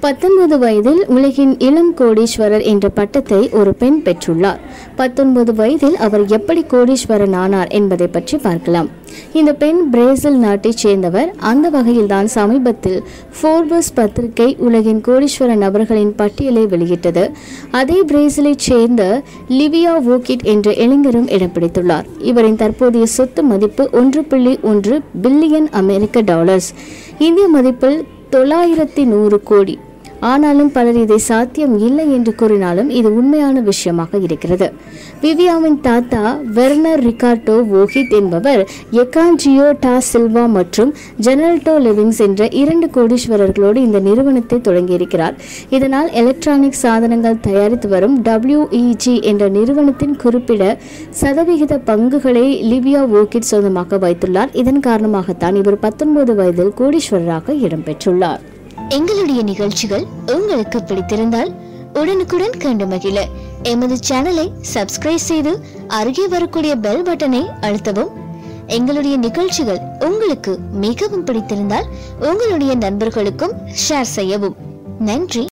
பத்தொன்பது வயதில் உலகின் இளம் கோடீஸ்வரர் என்ற பட்டத்தை ஒரு பெண் பெற்றுள்ளார் பத்தொன்பது வயதில் அவர் எப்படி கோடீஸ்வரன் ஆனார் என்பதை பற்றி பார்க்கலாம் இந்த பெண் பிரேசில் நாட்டைச் சேர்ந்தவர் அந்த வகையில்தான் சமீபத்தில் ஃபோர்பஸ் பத்திரிகை உலகின் கோடீஸ்வர நபர்களின் பட்டியலை வெளியிட்டது அதே பிரேசிலைச் சேர்ந்த லிவியா வோகிட் என்ற இளைஞரும் இடம் பிடித்துள்ளார் இவரின் தற்போதைய சொத்து மதிப்பு ஒன்று புள்ளி ஒன்று பில்லியன் அமெரிக்க டாலர்ஸ் இந்திய மதிப்பில் தொள்ளாயிரத்தி நூறு கோடி ஆனாலும் பலர் இதை சாத்தியம் இல்லை என்று கூறினாலும் இது உண்மையான விஷயமாக இருக்கிறது விவியாவின் தாத்தா வெர்னர் ரிகார்டோ வோஹித் என்பவர் எக்கான்ஜியோ டா சில்வா மற்றும் ஜெனல்டோ லிவிங்ஸ் என்ற இரண்டு கோடீஸ்வரர்களோடு இந்த நிறுவனத்தை தொடங்கியிருக்கிறார் இதனால் எலக்ட்ரானிக் சாதனங்கள் தயாரித்து வரும் டபிள்யூஇஜி என்ற நிறுவனத்தின் குறிப்பிட சதவிகித பங்குகளை லிவியா வோகித் சொந்தமாக வைத்துள்ளார் இதன் காரணமாகத்தான் இவர் பத்தொன்பது வயதில் கோடீஸ்வரராக இடம்பெற்றுள்ளார் எங்களுடைய நிகழ்ச்சிகள் உங்களுக்கு பிடித்திருந்தால் உடனுக்குடன் கண்டு மகிழ எமது சேனலை சப்ஸ்கிரைப் செய்து அருகே வரக்கூடிய பெல் பட்டனை அழுத்தவும் எங்களுடைய நிகழ்ச்சிகள் உங்களுக்கு மிகவும் பிடித்திருந்தால் உங்களுடைய நண்பர்களுக்கும் ஷேர் செய்யவும் நன்றி